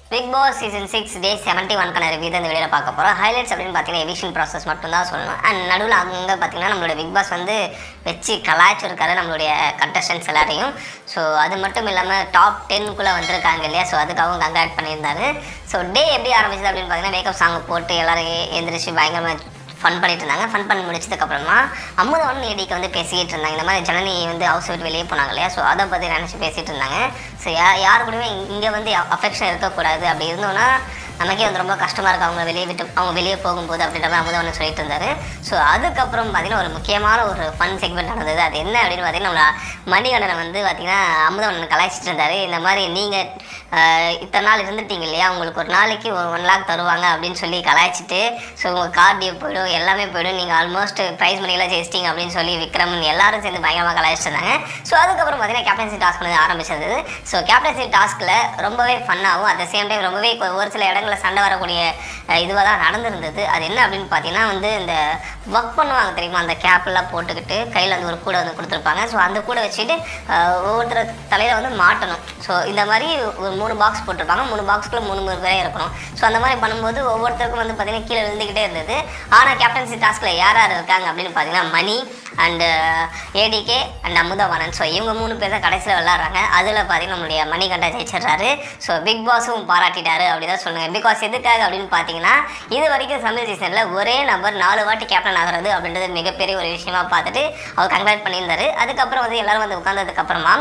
big Boss season six day seventy ஒன்க்கான review தான் இந்த வீடியோவில் பார்க்க போகிறோம் ஹைலைட்ஸ் அப்படின்னு பார்த்தீங்கன்னா எவிஷன் ப்ராசஸ் மட்டும் தான் சொல்லணும் அண்ட் நடுவில் அங்கே பார்த்தீங்கன்னா நம்மளோட பிக் பாஸ் வந்து வச்சு கலாய்ச்சிருக்காரு நம்மளுடைய கண்டஸ்டன்ஸ் எல்லாரையும் ஸோ அது மட்டும் இல்லாமல் டாப் டென்னுக்குள்ளே வந்திருக்காங்க இல்லையா ஸோ அதுக்காகவும் கங்க்ராட் பண்ணியிருந்தாரு ஸோ டே எப்படி ஆரம்பிச்சது அப்படின்னு பார்த்தீங்கன்னா மேக்கப் சாங் போட்டு எல்லாரும் எந்திரிச்சு பயங்கரமாக ஃபன் பண்ணிட்டு இருந்தாங்க ஃபன் பண்ணி முடிச்சதுக்கப்புறமா அமுதவன் ஏடிக்கு வந்து பேசிக்கிட்டு இருந்தாங்க இந்த மாதிரி ஜனனி வந்து ஹவுஸ் விட்டு வெளியே போனாங்க இல்லையா ஸோ அதை பற்றி நினச்சி பேசிகிட்டு இருந்தாங்க ஸோ யா யார் கூடயுமே இங்கே வந்து அஃபெக்ஷன் இருக்கக்கூடாது அப்படி இருந்தோன்னா நமக்கே வந்து ரொம்ப கஷ்டமாக இருக்குது அவங்க வெளியே விட்டு அவங்க வெளியே போகும்போது அப்படின்ற மாதிரி அமுதவன் சொல்லிட்டு இருந்தார் ஸோ அதுக்கப்புறம் பார்த்தீங்கன்னா ஒரு முக்கியமான ஒரு ஃபன் செக்மெண்ட் நடந்தது அது என்ன அப்படின்னு பார்த்தீங்கன்னா நம்ம மணிகண்டனை வந்து பார்த்தீங்கன்னா அமுதவன் கலாய்ச்சிட்டு இருந்தார் இந்த மாதிரி நீங்கள் இத்தனை நாள் இருந்துட்டீங்க இல்லையா உங்களுக்கு ஒரு நாளைக்கு ஒரு ஒன் லேக் தருவாங்க அப்படின்னு சொல்லி கலாய்ச்சிட்டு ஸோ உங்கள் கார்டியோ போயிடும் எல்லாமே போயிடும் நீங்கள் ஆல்மோஸ்ட் ப்ரைஸ் மணியெல்லாம் ஜெயிச்சிட்டிங்க அப்படின்னு சொல்லி விக்ரமன் எல்லாரும் சேர்ந்து பயங்கரமாக கலாய்ச்சிட்டு இருந்தாங்க ஸோ அதுக்கப்புறம் பார்த்தீங்கன்னா கேப்டன்சி டாஸ்க் வந்து ஆரம்பிச்சது ஸோ கேப்டன்சி டாஸ்கில் ரொம்பவே ஃபன்னாகவும் அட் த சேம் டைம் ரொம்பவே கொ- ஒரு சில இடங்களில் சண்டை வரக்கூடிய இதுவாக தான் நடந்திருந்தது அது என்ன அப்படின்னு பார்த்தீங்கன்னா வந்து இந்த ஒர்க் பண்ணுவாங்க தெரியுமா அந்த கேப்லாம் போட்டுக்கிட்டு கையில் வந்து ஒரு கூடை வந்து கொடுத்துருப்பாங்க ஸோ அந்த கூடை வச்சுட்டு அஹ், ஒவ்வொருத்தர் தலையில் வந்து மாட்டணும் ஸோ இந்த மாதிரி ஒரு மூணு பாக்ஸ் போட்டிருப்பாங்க மூணு பாக்ஸ்க்குள்ள மூணு மூணு பேரே இருக்கணும் ஸோ அந்த மாதிரி பண்ணும்போது ஒவ்வொருத்தருக்கும் வந்து பார்த்தீங்கன்னா கீழே விழுந்துக்கிட்டே இருந்தது ஆனால் கேப்டன்சி டாஸ்கில் யார் யார் இருக்காங்க அப்படின்னு பார்த்தீங்கன்னா Mani and ADK and Amudhavanan so இவங்க மூணு பேர் தான் கடைசியில் விளாட்றாங்க அதில் பார்த்தீங்கன்னா நம்மளுடைய மணிகண்டா ஜெயிச்சிடுறாரு ஸோ பிக் பாஸும் பாராட்டிட்டாரு அப்படி தான் சொல்லுங்கள் பிகாஸ் எதுக்காக அப்படின்னு பார்த்தீங்கன்னா இது வரைக்கும் தமிழ் சீசனில் ஒரே நபர் நாலு வாட்டி கேப்டன் ஆகிறது அப்படின்றது மிகப்பெரிய ஒரு விஷயமா பார்த்துட்டு அவர் கங்க்ராட் பண்ணியிருந்தாரு அதுக்கப்புறம் வந்து எல்லாரும் வந்து உட்காந்ததுக்கப்புறமா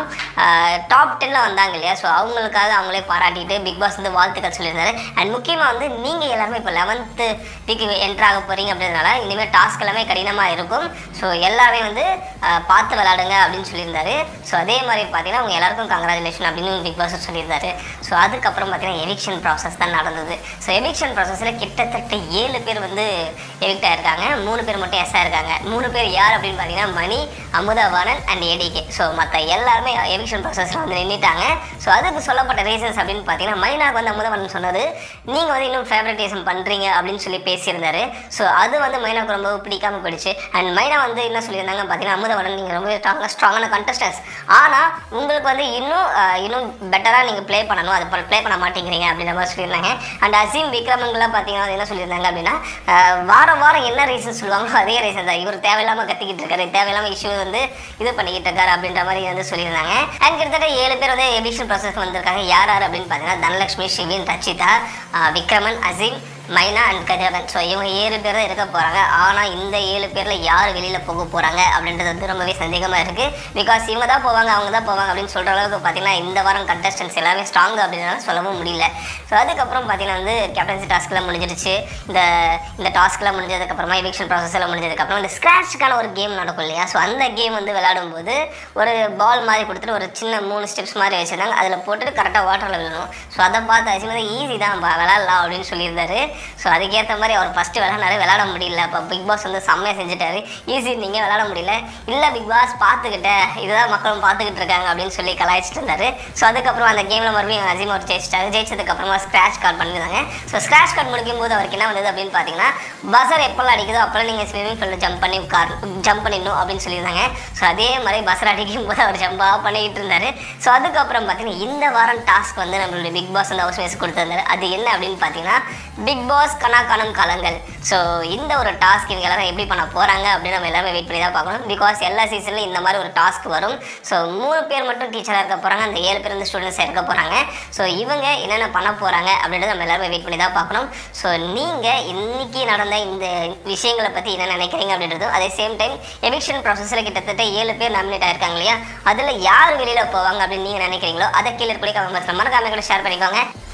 டாப் டென்னில் வந்தாங்க இல்லையா ஸோ அவங்களுக்காக அவங்களே பாராட்டிட்டு பிக் பாஸ் வந்து வாழ்த்துக்கள் சொல்லியிருந்தாரு அண்ட் முக்கியமாக வந்து நீங்கள் எல்லாருமே இப்போ லெவன்த்து வீக் என்ட்ரு ஆக போகிறீங்க அப்படின்றதுனால இனிமேல் டாஸ்க் எல்லாமே கடினமாக இருக்கும் ஸோ எல்லாமே வந்து ஆஹ், பார்த்து விளாடுங்க அப்படின்னு சொல்லியிருந்தாரு ஸோ அதே மாதிரி பார்த்தீங்கன்னா அவங்க எல்லாருக்கும் கங்க்ராச்சுலேஷன் அப்படின்னு பிக் பாஸ் சொல்லியிருந்தாரு ஸோ அதுக்கப்புறம் பார்த்தீங்கன்னா எவிக்ஷன் ப்ராசஸ் தான் நடந்தது ஸோ எவிக்ஷன் ப்ராசஸில் கிட்டத்தட்ட ஏழு பேர் வந்து எவிக்ட் ஆயிருக்காங்க மூணு பேர் மட்டும் எஸ் ஆயிருக்காங்க மூணு பேர் யார் அப்படின்னு பார்த்தீங்கன்னா மணி அமுதவாணன் அண்ட் ஏடிகே ஸோ மற்ற எல்லாருமே எவிக்ஷன் ப்ராசஸில் வந்து நின்றுட்டாங்க ஸோ அதுக்கு சொல்லப்பட்ட ரீசன்ஸ் அப்படின்னு பார்த்தீங்கன்னா மைனாக்கு வந்து அமுதவாணன் சொன்னது நீங்கள் வந்து இன்னும் ஃபேவரட்டிசம் பண்ணுறீங்க அப்படின்னு சொல்லி பேசியிருந்தாரு ஸோ அது வந்து மைனாக்கு ரொம்ப பிடிக்காம போயிடுச்சு அண்ட் மைனா வந்து என்ன சொல்லியிருந்தாங்க பார்த்தீங்கன்னா அமுதவாணன் நீங்கள் ரொம்ப ஸ்ட்ராங்காக ஸ்ட்ராங்கான கண்டஸ்டன்ஸ் ஆனால் உங்களுக்கு வந்து இன்னும் அஹ், இன்னும் பெட்டராக நீங்கள் ப்ளே பண்ணணும் அது ப்ளே பண்ண மாட்டேங்கிறீங்க அப்படின்ற மாதிரி சொல்லியிருந்தாங்க அண்ட் அசீம் விக்ரமங்களாம் பார்த்தீங்கன்னா அது என்ன சொல்லியிருந்தாங்க அப்படின்னா அஹ், வாரம் வாரம் என்ன ரீசன் சொல்லுவாங்களோ அதே ரீசன் தான் இவர் தேவையில்லாமல் கத்திக்கிட்டு இருக்காரு தேவையில்லாமல் இஷ்யூ வந்து இது பண்ணிக்கிட்டு இருக்காரு அப்படின்ற மாதிரி வந்து சொல்லியிருந்தாங்க அண்ட் கிட்டத்தட்ட ஏழு பேர் வந்து எவிக்ஷன் ப்ராசஸ் வந்திருக்காங்க யார் யார் அப்படின்னு பார்த்தீங்கன்னா தனலட்சுமி சிவின் ரச்சிதா அஹ், விக்ரமன் அசீம் மைனா அண்ட் கதிரவன் ஸோ இவங்க ஏழு பேர் தான் இருக்க போகிறாங்க ஆனால் இந்த ஏழு பேரில் யார் வெளியில் போக போகிறாங்க அப்படின்றது வந்து ரொம்பவே சந்தேகமாக இருக்குது பிகாஸ் இவங்க தான் போவாங்க அவங்க தான் போவாங்க அப்படின்னு சொல்கிற அளவுக்கு பார்த்தீங்கன்னா இந்த வாரம் கண்டஸ்டன்ஸ் எல்லாமே ஸ்ட்ராங் அப்படின்னால சொல்லவும் முடியல ஸோ அதுக்கப்புறம் பார்த்தீங்கன்னா வந்து கேப்டன்சி டாஸ்க்லாம் முடிஞ்சிருச்சு இந்த இந்த டாஸ்க்லாம் முடிஞ்சதுக்கப்புறமா எவிக்ஷன் ப்ராசஸ் எல்லாம் முடிஞ்சதுக்கப்புறம் இந்த ஸ்க்ராட்ச்க்கான ஒரு கேம் நடக்கும் இல்லையா ஸோ அந்த கேம் வந்து விளையாடும்போது ஒரு பால் மாதிரி கொடுத்துட்டு ஒரு சின்ன மூணு ஸ்டெப்ஸ் மாதிரி வச்சுருந்தாங்க அதில் போட்டுட்டு கரெக்டாக வாட்டரில் விழணும் ஸோ அதை பார்த்து அசிமதி ஈஸி தான் பா, விளையாடலாம் அப்படின்னு சொல்லியிருந்தாரு ஸோ அதுக்கேற்ற மாதிரி அவர் ஃபஸ்ட்டு விளையாடினாரு விளையாட முடியல அப்போ பிக் பாஸ் வந்து செம்மையாக செஞ்சுட்டாரு ஈஸி நீங்கள் விளையாட முடியல இல்லை பிக் பாஸ் பார்த்துக்கிட்டேன் இதுதான் மக்களும் பார்த்துக்கிட்டு இருக்காங்க அப்படின்னு சொல்லி கலாய்ச்சிட்டு இருந்தாரு ஸோ அதுக்கப்புறம் அந்த கேமில் மறுபடியும் அஜிம் அவர் ஜெயிச்சிட்டாரு ஜெயிச்சதுக்கப்புறமா ஸ்க்ராட்ச் கார்டு பண்ணியிருந்தாங்க ஸோ ஸ்க்ராட்ச் கார்டு முடிக்கும் போது அவருக்கு என்ன வந்தது அப்படின்னு பார்த்தீங்கன்னா பசர் எப்போல்லாம் அடிக்குதோ அப்போல்லாம் நீங்கள் ஸ்விம்மிங் பூலில் ஜம்ப் பண்ணி உட்கார் ஜம்ப் பண்ணிடணும் அப்படின்னு சொல்லியிருந்தாங்க ஸோ அதே மாதிரி பசர் அடிக்கும் போது அவர் ஜம்பாக பண்ணிக்கிட்டு இருந்தார் ஸோ அதுக்கப்புறம் பார்த்தீங்கன்னா இந்த வாரம் டாஸ்க் வந்து நம்மளுடைய பிக் பாஸ் வந்து ஹவுஸ் மேஸ் கொடுத்துருந்தாரு அது என்ன அப்படின்னு பார்த்தீங்கன்னா பிக் பாஸ் கனா காணும் காலங்கள் ஸோ இந்த ஒரு டாஸ்க் இவங்க எல்லாரும் எப்படி பண்ண போகிறாங்க அப்படின்னு நம்ம எல்லாமே வெயிட் பண்ணி தான் பார்க்கணும் பிகாஸ் எல்லா சீசன்லையும் இந்த மாதிரி ஒரு டாஸ்க் வரும் ஸோ மூணு பேர் மட்டும் டீச்சராக இருக்க போகிறாங்க அந்த ஏழு பேர் வந்து ஸ்டூடெண்ட்ஸ் இருக்க போகிறாங்க ஸோ இவங்க என்னென்ன பண்ண போகிறாங்க அப்படின்றத நம்ம எல்லாருமே வெயிட் பண்ணி தான் பார்க்கணும் ஸோ நீங்கள் இன்னைக்கு நடந்த இந்த விஷயங்களை பற்றி என்ன நினைக்கிறீங்க அப்படின்றதும் அதே சேம் டைம் எவிக்ஷன் ப்ராசஸில் கிட்டத்தட்ட ஏழு பேர் நாமினேட் ஆயிருக்காங்க இல்லையா அதில் யார் வெளியில் போவாங்க அப்படின்னு நீங்கள் நினைக்கிறீங்களோ அதை கீழே இருக்கக்கூடிய கமெண்ட் பாக்ஸில் மறக்காம கூட ஷேர் பண்ணிக்கோங்க